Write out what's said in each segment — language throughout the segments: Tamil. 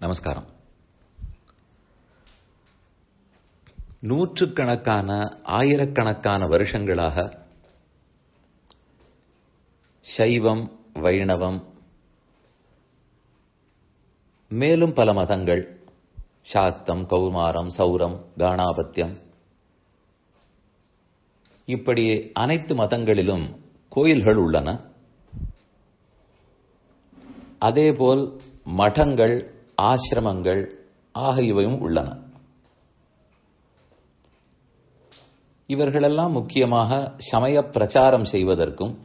நமஸ்காரம் நூற்றுக்கணக்கான ஆயிரக்கணக்கான வருஷங்களாக சைவம் வைணவம் மேலும் பல மதங்கள் சாக்தம் கௌமாரம் சௌரம் காணாபத்தியம் இப்படி அனைத்து மதங்களிலும் கோயில்கள் உள்ளன அதேபோல் மடங்கள் ஆசிரமங்கள் ஆகியவையும் உள்ளன இவர்களெல்லாம் முக்கியமாக சமய பிரச்சாரம் செய்வதற்கும்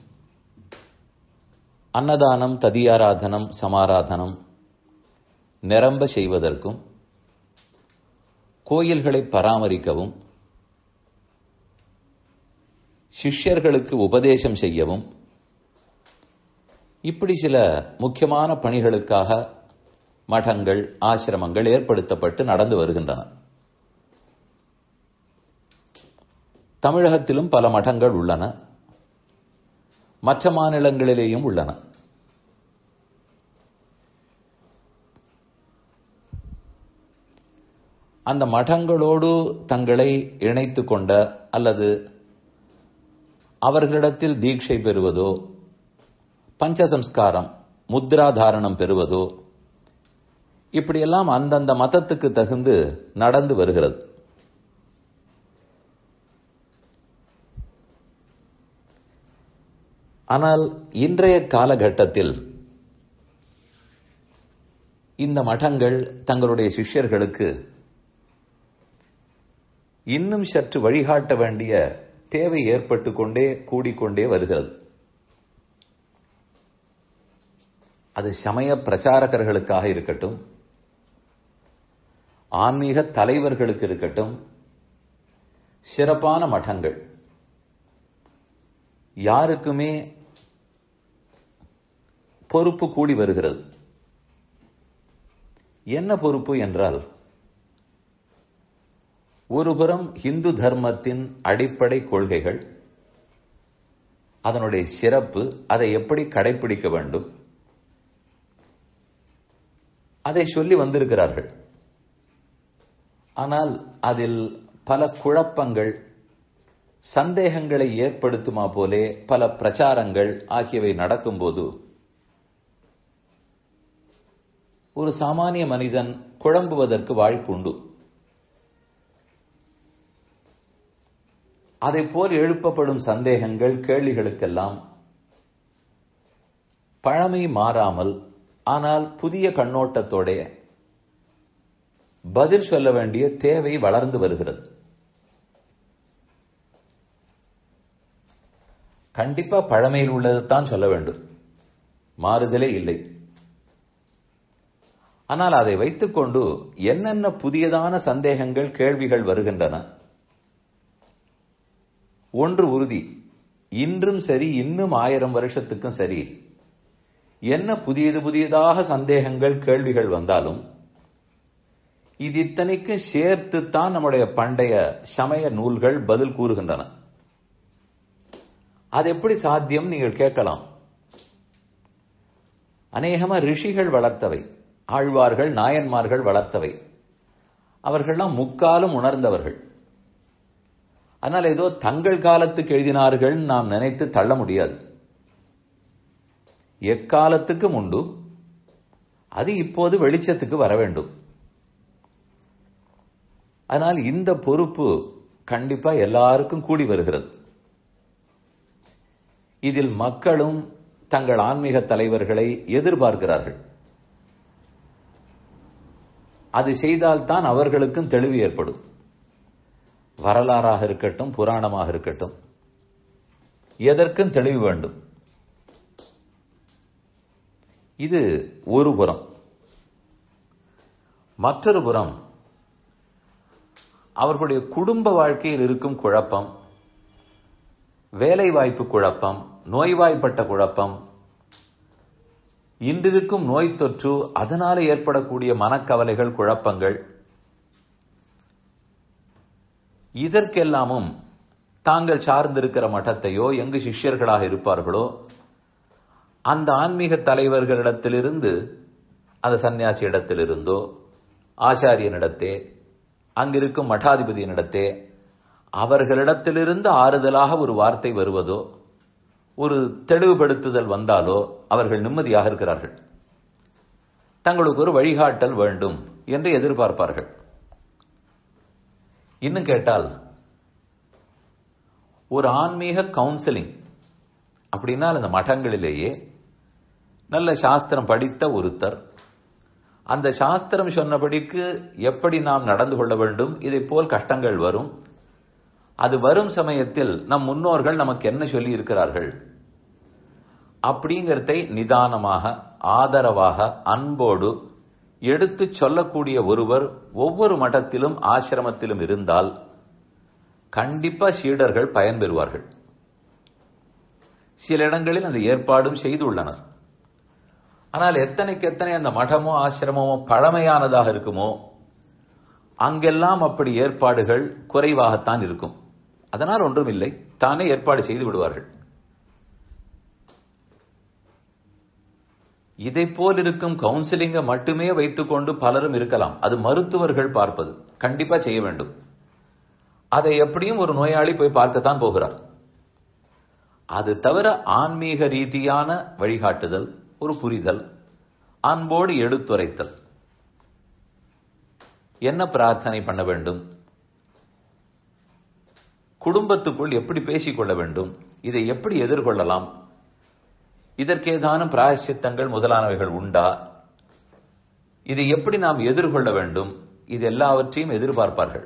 அன்னதானம் ததியாராதனம் சமாராதனம் நிரம்ப செய்வதற்கும் கோயில்களை பராமரிக்கவும் சிஷ்யர்களுக்கு உபதேசம் செய்யவும் இப்படி சில முக்கியமான பணிகளுக்காக மடங்கள் ஆசிரமங்கள் ஏற்படுத்தப்பட்டு நடந்து வருகின்றன தமிழகத்திலும் பல மடங்கள் உள்ளன மற்ற மாநிலங்களிலேயும் உள்ளன அந்த மடங்களோடு தங்களை இணைத்து கொண்ட அல்லது அவர்களிடத்தில் தீட்சை பெறுவதோ பஞ்சசம்ஸ்காரம் முத்ராதாரணம் பெறுவதோ இப்படியெல்லாம் அந்தந்த மதத்துக்கு தகுந்து நடந்து வருகிறது ஆனால் இன்றைய காலகட்டத்தில் இந்த மடங்கள் தங்களுடைய சிஷ்யர்களுக்கு இன்னும் சற்று வழிகாட்ட வேண்டிய தேவை ஏற்பட்டு கொண்டே கூடிக்கொண்டே வருகிறது அது சமய பிரச்சாரகர்களுக்காக இருக்கட்டும் ஆன்மீக தலைவர்களுக்கு இருக்கட்டும் சிறப்பான மடங்கள் யாருக்குமே பொறுப்பு கூடி வருகிறது என்ன பொறுப்பு என்றால் ஒருபுறம் இந்து தர்மத்தின் அடிப்படை கொள்கைகள் அதனுடைய சிறப்பு அதை எப்படி கடைபிடிக்க வேண்டும் அதை சொல்லி வந்திருக்கிறார்கள் ஆனால் அதில் பல குழப்பங்கள் சந்தேகங்களை ஏற்படுத்துமா போலே பல பிரச்சாரங்கள் ஆகியவை நடக்கும்போது ஒரு சாமானிய மனிதன் குழம்புவதற்கு வாய்ப்பு உண்டு அதை போல் எழுப்பப்படும் சந்தேகங்கள் கேள்விகளுக்கெல்லாம் பழமை மாறாமல் ஆனால் புதிய கண்ணோட்டத்தோட பதில் சொல்ல வேண்டிய தேவை வளர்ந்து வருகிறது கண்டிப்பா பழமையில் உள்ளதுதான் சொல்ல வேண்டும் மாறுதலே இல்லை ஆனால் அதை வைத்துக்கொண்டு என்னென்ன புதியதான சந்தேகங்கள் கேள்விகள் வருகின்றன ஒன்று உறுதி இன்றும் சரி இன்னும் ஆயிரம் வருஷத்துக்கும் சரி என்ன புதியது புதியதாக சந்தேகங்கள் கேள்விகள் வந்தாலும் இது இத்தனைக்கு சேர்த்துத்தான் நம்முடைய பண்டைய சமய நூல்கள் பதில் கூறுகின்றன அது எப்படி சாத்தியம் நீங்கள் கேட்கலாம் அநேகமா ரிஷிகள் வளர்த்தவை ஆழ்வார்கள் நாயன்மார்கள் வளர்த்தவை அவர்கள்லாம் முக்காலும் உணர்ந்தவர்கள் ஆனால் ஏதோ தங்கள் காலத்துக்கு எழுதினார்கள் நாம் நினைத்து தள்ள முடியாது எக்காலத்துக்கும் உண்டு அது இப்போது வெளிச்சத்துக்கு வர வேண்டும் ஆனால் இந்த பொறுப்பு கண்டிப்பா எல்லாருக்கும் கூடி வருகிறது இதில் மக்களும் தங்கள் ஆன்மீக தலைவர்களை எதிர்பார்க்கிறார்கள் அது செய்தால்தான் அவர்களுக்கும் தெளிவு ஏற்படும் வரலாறாக இருக்கட்டும் புராணமாக இருக்கட்டும் எதற்கும் தெளிவு வேண்டும் இது ஒரு புறம் மற்றொரு புறம் அவர்களுடைய குடும்ப வாழ்க்கையில் இருக்கும் குழப்பம் வேலை வாய்ப்பு குழப்பம் நோய்வாய்ப்பட்ட குழப்பம் இன்றிருக்கும் நோய் தொற்று அதனால ஏற்படக்கூடிய மனக்கவலைகள் குழப்பங்கள் இதற்கெல்லாமும் தாங்கள் சார்ந்திருக்கிற மட்டத்தையோ எங்கு சிஷ்யர்களாக இருப்பார்களோ அந்த ஆன்மீக தலைவர்களிடத்திலிருந்து அந்த சன்னியாசி இடத்திலிருந்தோ ஆச்சாரியனிடத்தே அங்கிருக்கும் மடாதிபதியினிடத்தே அவர்களிடத்திலிருந்து ஆறுதலாக ஒரு வார்த்தை வருவதோ ஒரு தெளிவுபடுத்துதல் வந்தாலோ அவர்கள் நிம்மதியாக இருக்கிறார்கள் தங்களுக்கு ஒரு வழிகாட்டல் வேண்டும் என்று எதிர்பார்ப்பார்கள் இன்னும் கேட்டால் ஒரு ஆன்மீக கவுன்சிலிங் அப்படின்னா அந்த மഠங்களிலேயே நல்ல சாஸ்திரம் படித்த ஒருத்தர் அந்த சாஸ்திரம் சொன்னபடிக்கு எப்படி நாம் நடந்து கொள்ள வேண்டும் இதை போல் கஷ்டங்கள் வரும் அது வரும் சமயத்தில் நம் முன்னோர்கள் நமக்கு என்ன சொல்லி இருக்கிறார்கள் அப்படிங்கிறதை நிதானமாக ஆதரவாக அன்போடு எடுத்து சொல்லக்கூடிய ஒருவர் ஒவ்வொரு மட்டத்திலும் ஆசிரமத்திலும் இருந்தால் கண்டிப்பா சீடர்கள் பயன்பெறுவார்கள் சில இடங்களில் அந்த ஏற்பாடும் செய்துள்ளனர் ஆனால் எத்தனைக்கு எத்தனை அந்த மடமோ ஆசிரமமோ பழமையானதாக இருக்குமோ அங்கெல்லாம் அப்படி ஏற்பாடுகள் குறைவாகத்தான் இருக்கும் அதனால் ஒன்றும் இல்லை தானே ஏற்பாடு செய்து விடுவார்கள் இதை போல் இருக்கும் கவுன்சிலிங்கை மட்டுமே வைத்துக்கொண்டு பலரும் இருக்கலாம் அது மருத்துவர்கள் பார்ப்பது கண்டிப்பா செய்ய வேண்டும் அதை எப்படியும் ஒரு நோயாளி போய் பார்க்கத்தான் போகிறார் அது தவிர ஆன்மீக ரீதியான வழிகாட்டுதல் ஒரு புரிதல் அன்போடு எடுத்துரைத்தல் என்ன பிரார்த்தனை பண்ண வேண்டும் குடும்பத்துக்குள் எப்படி பேசிக்கொள்ள வேண்டும் இதை எப்படி எதிர்கொள்ளலாம் இதற்கேதானும் பிராயசித்தங்கள் முதலானவைகள் உண்டா இதை எப்படி நாம் எதிர்கொள்ள வேண்டும் இது எல்லாவற்றையும் எதிர்பார்ப்பார்கள்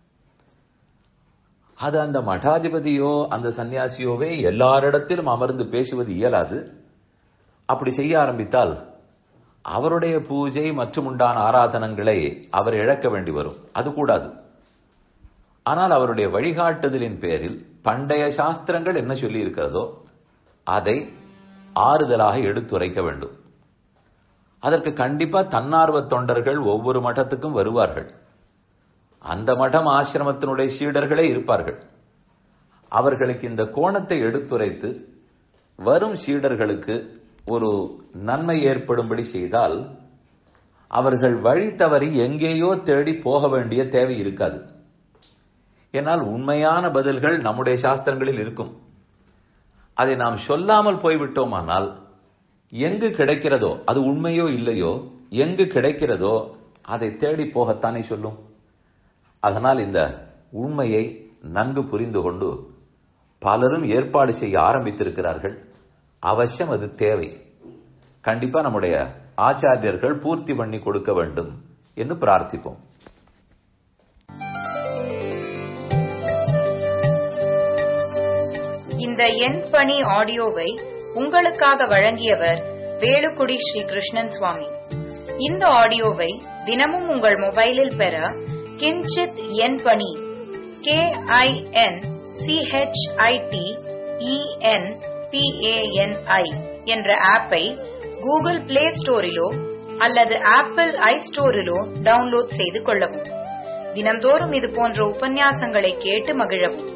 அது அந்த மடாதிபதியோ அந்த சன்னியாசியோவே எல்லாரிடத்திலும் அமர்ந்து பேசுவது இயலாது அப்படி செய்ய ஆரம்பித்தால் அவருடைய பூஜை மற்றும் உண்டான ஆராதனங்களை அவர் இழக்க வேண்டி வரும் அது கூடாது ஆனால் அவருடைய வழிகாட்டுதலின் பேரில் பண்டைய சாஸ்திரங்கள் என்ன சொல்லி இருக்கிறதோ அதை ஆறுதலாக எடுத்துரைக்க வேண்டும் அதற்கு கண்டிப்பா தன்னார்வ தொண்டர்கள் ஒவ்வொரு மட்டத்துக்கும் வருவார்கள் அந்த மடம் ஆசிரமத்தினுடைய சீடர்களே இருப்பார்கள் அவர்களுக்கு இந்த கோணத்தை எடுத்துரைத்து வரும் சீடர்களுக்கு ஒரு நன்மை ஏற்படும்படி செய்தால் அவர்கள் வழி தவறி எங்கேயோ தேடி போக வேண்டிய தேவை இருக்காது என்னால் உண்மையான பதில்கள் நம்முடைய சாஸ்திரங்களில் இருக்கும் அதை நாம் சொல்லாமல் போய்விட்டோமானால் எங்கு கிடைக்கிறதோ அது உண்மையோ இல்லையோ எங்கு கிடைக்கிறதோ அதை தேடி போகத்தானே சொல்லும் அதனால் இந்த உண்மையை நன்கு புரிந்து கொண்டு பலரும் ஏற்பாடு செய்ய ஆரம்பித்திருக்கிறார்கள் அவசியம் அது தேவை கண்டிப்பா நம்முடைய ஆச்சாரியர்கள் பூர்த்தி பண்ணி கொடுக்க வேண்டும் என்று பிரார்த்திப்போம் இந்த எண் பணி ஆடியோவை உங்களுக்காக வழங்கியவர் வேலுக்குடி ஸ்ரீ கிருஷ்ணன் சுவாமி இந்த ஆடியோவை தினமும் உங்கள் மொபைலில் பெற கிஞ்சித் எண் பணி கே ஐ என் சிஹெச்ஐடி இஎன் பிஏஎன்ஐ என்ற ஆப்பை கூகுள் பிளே ஸ்டோரிலோ அல்லது ஆப்பிள் ஐ ஸ்டோரிலோ டவுன்லோட் செய்து கொள்ளவும் தினந்தோறும் இது போன்ற உபன்யாசங்களை கேட்டு மகிழவும்